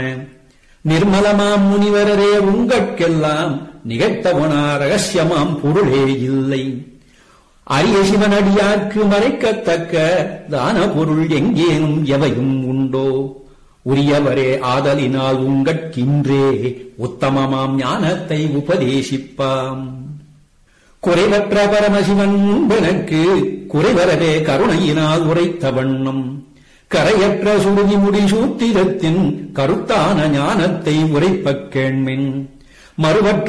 நிர்மலமாம் முனிவரரே உங்கட்கெல்லாம் நிகழ்த்தவனா ரகசியமாம் பொருளே இல்லை அரிய சிவனடியார்க்கு மறைக்கத்தக்க தான பொருள் எங்கேனும் எவையும் உண்டோ உரியவரே ஆதலினால் உங்கட்கின்றே உத்தமமாம் ஞானத்தை உபதேசிப்பாம் குறைவற்ற பரமசிவன் முன்பெனக்கு குறைவரவே கருணையினால் உரைத்த வண்ணம் கரையற்ற சுருதி முடி சூத்திரத்தின் கருத்தான ஞானத்தை உரைப்பக் கேண்மின் மறுவற்ற